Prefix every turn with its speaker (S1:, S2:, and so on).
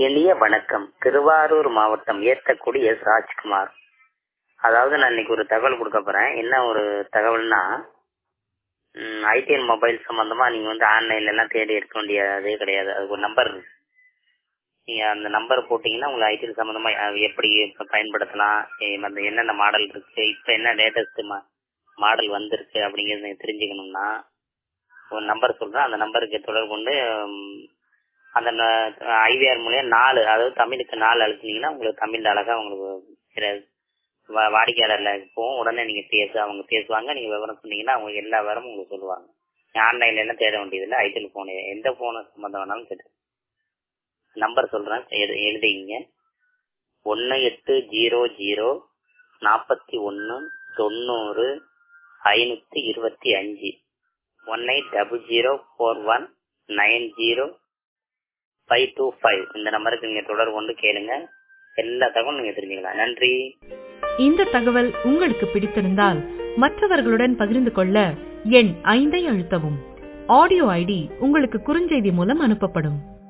S1: எளிய வணக்கம் திருவாரூர் மாவட்டம் ஏத்தக்குடி எஸ் ராஜ்குமார் அதாவது நான் இன்னைக்கு ஒரு தகவல் கொடுக்க போறேன் என்ன ஒரு தகவல்னா ஐடிஎல் மொபைல் சம்பந்தமா நீங்க வந்து ஆன்லைன்ல எல்லாம் தேடி எடுக்க வேண்டியதே கிடையாது அதுக்கு ஒரு நம்பர் இருக்கு நீங்க அந்த நம்பர் போட்டீங்கன்னா உங்களுக்கு ஐடிஎல் சம்பந்தமா அது எப்படி இப்ப பயன்படுத்தலாம் எ- அந்த என்னென்ன மாடல் இருக்கு இப்ப என்ன லேட்டஸ்ட் மாடல் வந்திருக்கு அப்படிங்கறத நீங்க தெரிஞ்சுக்கணும்னா ஒரு நம்பர் சொல்றேன் அந்த நம்பருக்கு தொடர்பு கொண்டு ம், அந்த ஐவிஆர் மூலியம் நாலு அதாவது தமிழுக்கு நாலு அழுத்தினீங்கன்னா உங்களுக்கு தமிழ்ல அழகா உங்களுக்கு சில வா- வாடிக்கையாளர்ல போகும் உடனே நீங்க பேச அவங்க பேசுவாங்க நீங்க விவரம் சொன்னீங்கன்னா அவங்க எல்லா விவரமும் உங்களுக்கு சொல்லுவாங்க ஆன்லைன்ல எல்லாம் தேட வேண்டியதில்லை ஐடிஎல் போன் எந்த போன் சம்பந்தம் வேணாலும் கேட்டு நம்பர் சொல்றேன் எழு- எழுதிங்க ஒன்னு எட்டு ஜீரோ ஜீரோ நாற்பத்தி ஒன்னு தொண்ணூறு ஐநூத்தி இருபத்தி அஞ்சு one eight double zero four one nine zero five two five இந்த நம்பருக்கு நீங்க தொடர்பு கொண்டு கேளுங்க எல்லா தகவலும் நீங்க தெரிஞ்சுக்கலாம் நன்றி
S2: இந்த தகவல் உங்களுக்கு பிடித்திருந்தால் மற்றவர்களுடன் பகிர்ந்து கொள்ள எண் ஐந்தை அழுத்தவும் ஆடியோ ஐடி உங்களுக்கு குறுஞ்செய்தி மூலம் அனுப்பப்படும்